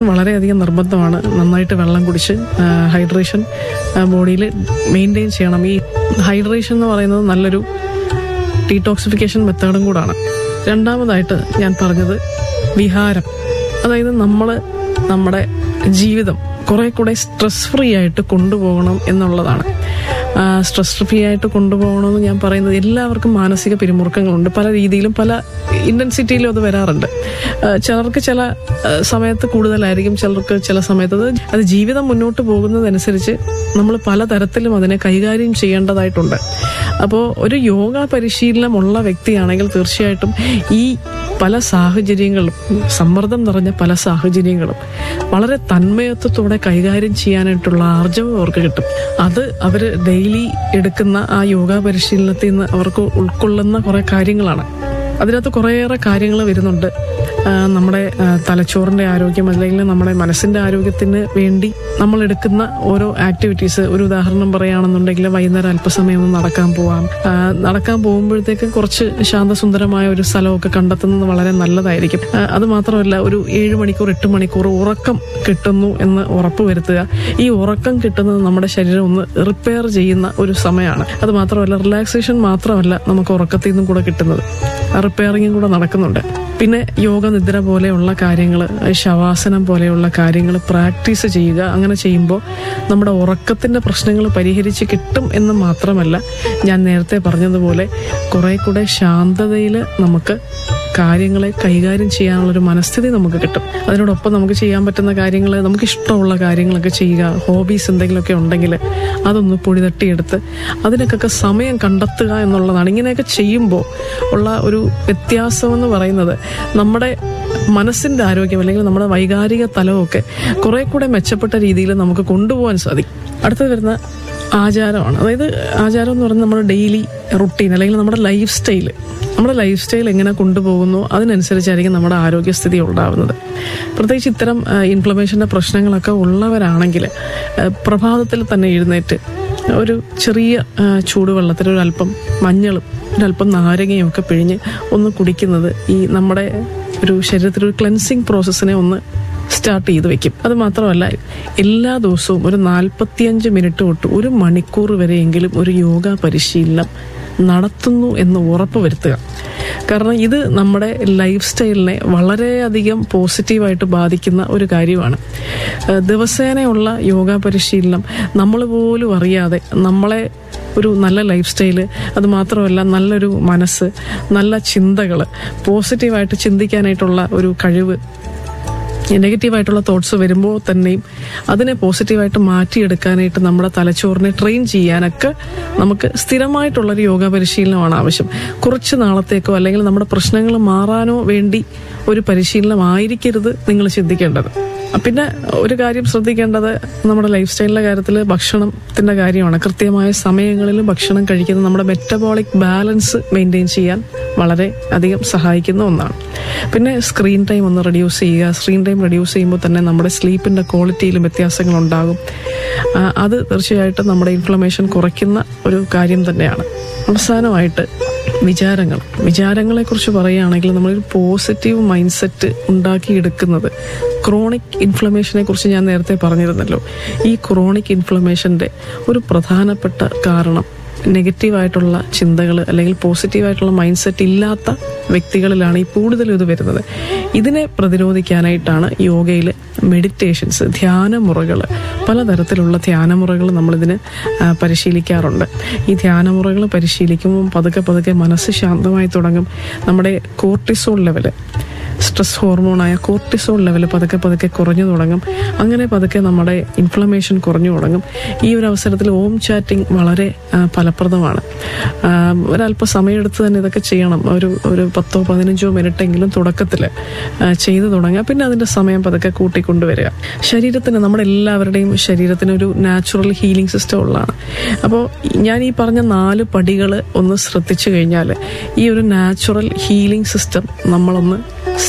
വളരെയധികം നിർബന്ധമാണ് നന്നായിട്ട് വെള്ളം കുടിച്ച് ഹൈഡ്രേഷൻ ബോഡിയിൽ മെയിൻറ്റെയിൻ ചെയ്യണം ഈ ഹൈഡ്രേഷൻ എന്ന് പറയുന്നത് നല്ലൊരു ഡീടോക്സിഫിക്കേഷൻ മെത്തേഡും കൂടാണ് രണ്ടാമതായിട്ട് ഞാൻ പറഞ്ഞത് വിഹാരം അതായത് നമ്മൾ നമ്മുടെ ജീവിതം കുറെ കൂടെ സ്ട്രെസ് ഫ്രീ ആയിട്ട് കൊണ്ടുപോകണം എന്നുള്ളതാണ് സ്ട്രെസ് ഫ്രീ ആയിട്ട് കൊണ്ടുപോകണമെന്ന് ഞാൻ പറയുന്നത് എല്ലാവർക്കും മാനസിക പിരിമുറുക്കങ്ങളുണ്ട് പല രീതിയിലും പല ഇന്റൻസിറ്റിയിലും അത് വരാറുണ്ട് ആ, ചിലർക്ക് ചില ആ, സമയത്ത് കൂടുതലായിരിക്കും ചിലർക്ക് ചില സമയത്ത് അത് അത് ജീവിതം മുന്നോട്ട് പോകുന്നതനുസരിച്ച് നമ്മൾ പലതരത്തിലും അതിനെ കൈകാര്യം ചെയ്യേണ്ടതായിട്ടുണ്ട് അപ്പോൾ ഒരു യോഗ പരിശീലനമുള്ള വ്യക്തിയാണെങ്കിൽ തീർച്ചയായിട്ടും ഈ പല സാഹചര്യങ്ങളും സമ്മർദ്ദം നിറഞ്ഞ പല സാഹചര്യങ്ങളും വളരെ തന്മയത്വത്തോടെ കൈകാര്യം ചെയ്യാനായിട്ടുള്ള ആർജവം അവർക്ക് കിട്ടും അത് അവർ ഡെയിലി എടുക്കുന്ന ആ യോഗ പരിശീലനത്തിൽ നിന്ന് അവർക്ക് ഉൾക്കൊള്ളുന്ന കുറെ കാര്യങ്ങളാണ് അതിനകത്ത് കുറേയേറെ കാര്യങ്ങൾ വരുന്നുണ്ട് ആ, നമ്മുടെ ആ, തലച്ചോറിന്റെ ആരോഗ്യം അല്ലെങ്കിൽ നമ്മുടെ മനസ്സിന്റെ ആരോഗ്യത്തിന് വേണ്ടി നമ്മൾ എടുക്കുന്ന ഓരോ ആക്ടിവിറ്റീസ് ഒരു ഉദാഹരണം പറയുകയാണെന്നുണ്ടെങ്കിൽ വൈകുന്നേരം അല്പസമയം ഒന്ന് നടക്കാൻ പോവാം ആ, നടക്കാൻ പോകുമ്പോഴത്തേക്ക് കുറച്ച് ശാന്തസുന്ദരമായ ഒരു സ്ഥലമൊക്കെ കണ്ടെത്തുന്നത് വളരെ നല്ലതായിരിക്കും ആ, അത് മാത്രമല്ല ഒരു ഏഴ് മണിക്കൂർ എട്ട് മണിക്കൂർ ഉറക്കം കിട്ടുന്നു എന്ന് ഉറപ്പുവരുത്തുക ഈ ഉറക്കം കിട്ടുന്നത് നമ്മുടെ ശരീരം ഒന്ന് റിപ്പയർ ചെയ്യുന്ന ഒരു സമയമാണ് അത് മാത്രമല്ല റിലാക്സേഷൻ മാത്രമല്ല നമുക്ക് ഉറക്കത്തിൽ നിന്നും കൂടെ കിട്ടുന്നത് റിപ്പയറിങ്ങും കൂടെ നടക്കുന്നുണ്ട് പിന്നെ യോഗ നിദ്ര പോലെയുള്ള കാര്യങ്ങൾ ശവാസനം പോലെയുള്ള കാര്യങ്ങൾ പ്രാക്ടീസ് ചെയ്യുക അങ്ങനെ ചെയ്യുമ്പോൾ നമ്മുടെ ഉറക്കത്തിന്റെ പ്രശ്നങ്ങൾ പരിഹരിച്ച് കിട്ടും എന്ന് മാത്രമല്ല ഞാൻ നേരത്തെ പറഞ്ഞതുപോലെ കുറെ കൂടെ ശാന്തതയിൽ നമുക്ക് കാര്യങ്ങളെ കൈകാര്യം ചെയ്യാനുള്ളൊരു മനസ്ഥിതി നമുക്ക് കിട്ടും അതിനോടൊപ്പം നമുക്ക് ചെയ്യാൻ പറ്റുന്ന കാര്യങ്ങൾ നമുക്ക് ഇഷ്ടമുള്ള കാര്യങ്ങളൊക്കെ ചെയ്യുക ഹോബീസ് എന്തെങ്കിലുമൊക്കെ ഉണ്ടെങ്കിൽ അതൊന്ന് പൊടി തട്ടിയെടുത്ത് അതിനൊക്കെ സമയം കണ്ടെത്തുക എന്നുള്ളതാണ് ഇങ്ങനെയൊക്കെ ചെയ്യുമ്പോൾ ഉള്ള ഒരു വ്യത്യാസം എന്ന് പറയുന്നത് നമ്മുടെ മനസ്സിന്റെ ആരോഗ്യം അല്ലെങ്കിൽ നമ്മുടെ വൈകാരിക തലമൊക്കെ കുറെ കൂടെ മെച്ചപ്പെട്ട രീതിയിൽ നമുക്ക് കൊണ്ടുപോകാൻ സാധിക്കും അടുത്തത് വരുന്ന ആചാരമാണ് അതായത് ആചാരം എന്ന് പറയുന്നത് നമ്മുടെ ഡെയിലി റുട്ടീൻ അല്ലെങ്കിൽ നമ്മുടെ ലൈഫ് സ്റ്റൈല് നമ്മുടെ ലൈഫ് സ്റ്റൈൽ എങ്ങനെ കൊണ്ടുപോകുന്നു അതിനനുസരിച്ചായിരിക്കും നമ്മുടെ ആരോഗ്യസ്ഥിതി ഉണ്ടാവുന്നത് പ്രത്യേകിച്ച് ഇത്തരം ഇൻഫ്ലമേഷൻ്റെ പ്രശ്നങ്ങളൊക്കെ ഉള്ളവരാണെങ്കിൽ ആ, പ്രഭാതത്തിൽ തന്നെ എഴുന്നേറ്റ് ഒരു ചെറിയ ആ, ചൂടുവെള്ളത്തിൽ ഒരല്പം മഞ്ഞളും ഒരല്പം നാരങ്ങയും ഒക്കെ പിഴിഞ്ഞ് ഒന്ന് കുടിക്കുന്നത് ഈ നമ്മുടെ ഒരു ശരീരത്തിൽ ഒരു ക്ലെൻസിങ് പ്രോസസ്സിനെ ഒന്ന് സ്റ്റാർട്ട് ചെയ്ത് വെക്കും അത് മാത്രമല്ല എല്ലാ ദിവസവും ഒരു നാൽപ്പത്തിയഞ്ച് മിനിറ്റ് തൊട്ട് ഒരു മണിക്കൂർ വരെയെങ്കിലും ഒരു യോഗ പരിശീലനം നടത്തുന്നു എന്ന് ഉറപ്പ് വരുത്തുക കാരണം ഇത് നമ്മുടെ ലൈഫ് സ്റ്റൈലിനെ വളരെയധികം പോസിറ്റീവായിട്ട് ബാധിക്കുന്ന ഒരു കാര്യമാണ് ഏഹ് ദിവസേനയുള്ള യോഗ പരിശീലനം നമ്മൾ പോലും അറിയാതെ നമ്മളെ ഒരു നല്ല ലൈഫ് സ്റ്റൈല് അത് മാത്രമല്ല നല്ലൊരു മനസ്സ് നല്ല ചിന്തകൾ പോസിറ്റീവായിട്ട് ചിന്തിക്കാനായിട്ടുള്ള ഒരു കഴിവ് നെഗറ്റീവായിട്ടുള്ള തോട്ട്സ് വരുമ്പോൾ തന്നെയും അതിനെ പോസിറ്റീവായിട്ട് മാറ്റിയെടുക്കാനായിട്ട് നമ്മുടെ തലച്ചോറിനെ ട്രെയിൻ ചെയ്യാനൊക്കെ നമുക്ക് സ്ഥിരമായിട്ടുള്ളൊരു യോഗ പരിശീലനമാണ് ആവശ്യം കുറച്ച് നാളത്തേക്കോ അല്ലെങ്കിൽ നമ്മുടെ പ്രശ്നങ്ങൾ മാറാനോ വേണ്ടി ഒരു പരിശീലനമായിരിക്കരുത് നിങ്ങൾ ചിന്തിക്കേണ്ടത് പിന്നെ ഒരു കാര്യം ശ്രദ്ധിക്കേണ്ടത് നമ്മുടെ ലൈഫ് സ്റ്റൈലിന്റെ കാര്യത്തിൽ ഭക്ഷണത്തിന്റെ കാര്യമാണ് കൃത്യമായ സമയങ്ങളിൽ ഭക്ഷണം കഴിക്കുന്നത് നമ്മുടെ മെറ്റബോളിക് ബാലൻസ് മെയിൻറ്റെയിൻ ചെയ്യാൻ വളരെ അധികം സഹായിക്കുന്ന ഒന്നാണ് പിന്നെ സ്ക്രീൻ ടൈം ഒന്ന് റെഡ്യൂസ് ചെയ്യുക സ്ക്രീൻ ടൈം റെഡ്യൂസ് ചെയ്യുമ്പോൾ തന്നെ നമ്മുടെ സ്ലീപ്പിന്റെ ക്വാളിറ്റിയിലും വ്യത്യാസങ്ങൾ ഉണ്ടാകും ആ, അത് തീർച്ചയായിട്ടും നമ്മുടെ ഇൻഫ്ലമേഷൻ കുറയ്ക്കുന്ന ഒരു കാര്യം തന്നെയാണ് അവസാനമായിട്ട് വിചാരങ്ങൾ വിചാരങ്ങളെ കുറിച്ച് പറയുകയാണെങ്കിൽ നമ്മളൊരു പോസിറ്റീവ് മൈൻഡ് സെറ്റ് ഉണ്ടാക്കിയെടുക്കുന്നത് ക്രോണിക് ഇൻഫ്ലമേഷനെ കുറിച്ച് ഞാൻ നേരത്തെ പറഞ്ഞിരുന്നല്ലോ ഈ ക്രോണിക് ഇൻഫ്ലമേഷന്റെ ഒരു പ്രധാനപ്പെട്ട കാരണം നെഗറ്റീവായിട്ടുള്ള ചിന്തകൾ അല്ലെങ്കിൽ പോസിറ്റീവായിട്ടുള്ള മൈൻഡ് സെറ്റ് ഇല്ലാത്ത വ്യക്തികളിലാണ് ഈ കൂടുതലും ഇത് വരുന്നത് ഇതിനെ പ്രതിരോധിക്കാനായിട്ടാണ് യോഗയിൽ മെഡിറ്റേഷൻസ് ധ്യാനമുറകൾ പലതരത്തിലുള്ള ധ്യാനമുറകൾ നമ്മളിതിന് ആ, പരിശീലിക്കാറുണ്ട് ഈ ധ്യാനമുറകൾ പരിശീലിക്കുമ്പോൾ പതുക്കെ പതുക്കെ മനസ്സ് ശാന്തമായി തുടങ്ങും നമ്മുടെ കോർട്ടിസോൾ ലെവല് സ്ട്രെസ് ഹോർമോണായ കോർട്ടിസോൾ ലെവൽ പതുക്കെ പതുക്കെ കുറഞ്ഞു തുടങ്ങും അങ്ങനെ പതുക്കെ നമ്മുടെ ഇൻഫ്ലമേഷൻ കുറഞ്ഞു തുടങ്ങും ഈ ഒരു അവസരത്തിൽ ഓം ചാറ്റിംഗ് വളരെ ആ, ഫലപ്രദമാണ് ആ, ഒരല്പം സമയമെടുത്ത് തന്നെ ഇതൊക്കെ ചെയ്യണം ഒരു ഒരു പത്തോ പതിനഞ്ചോ മിനിറ്റെങ്കിലും തുടക്കത്തിൽ ചെയ്തു തുടങ്ങുക പിന്നെ അതിന്റെ സമയം പതുക്കെ കൂട്ടിക്കൊണ്ടുവരിക ശരീരത്തിന് നമ്മുടെ എല്ലാവരുടെയും ശരീരത്തിന് ഒരു നാച്ചുറൽ ഹീലിംഗ് സിസ്റ്റം ഉള്ളതാണ് അപ്പോൾ ഞാൻ ഈ പറഞ്ഞ നാല് പടികൾ ഒന്ന് ശ്രദ്ധിച്ചു കഴിഞ്ഞാൽ ഈ ഒരു നാച്ചുറൽ ഹീലിംഗ് സിസ്റ്റം നമ്മളൊന്ന്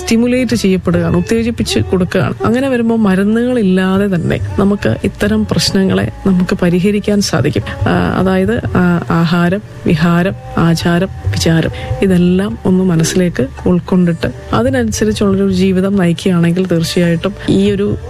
സ്റ്റിമുലേറ്റ് ചെയ്യപ്പെടുകയാണ് ഉത്തേജിപ്പിച്ച് കൊടുക്കുകയാണ് അങ്ങനെ വരുമ്പോൾ മരുന്നുകളില്ലാതെ തന്നെ നമുക്ക് ഇത്തരം പ്രശ്നങ്ങളെ നമുക്ക് പരിഹരിക്കാൻ സാധിക്കും ആ, അതായത് ആ, ആഹാരം വിഹാരം ആചാരം വിചാരം ഇതെല്ലാം ഒന്ന് മനസ്സിലേക്ക് ഉൾക്കൊണ്ടിട്ട് അതിനനുസരിച്ചുള്ളൊരു ജീവിതം നയിക്കുകയാണെങ്കിൽ തീർച്ചയായിട്ടും ഈ ഒരു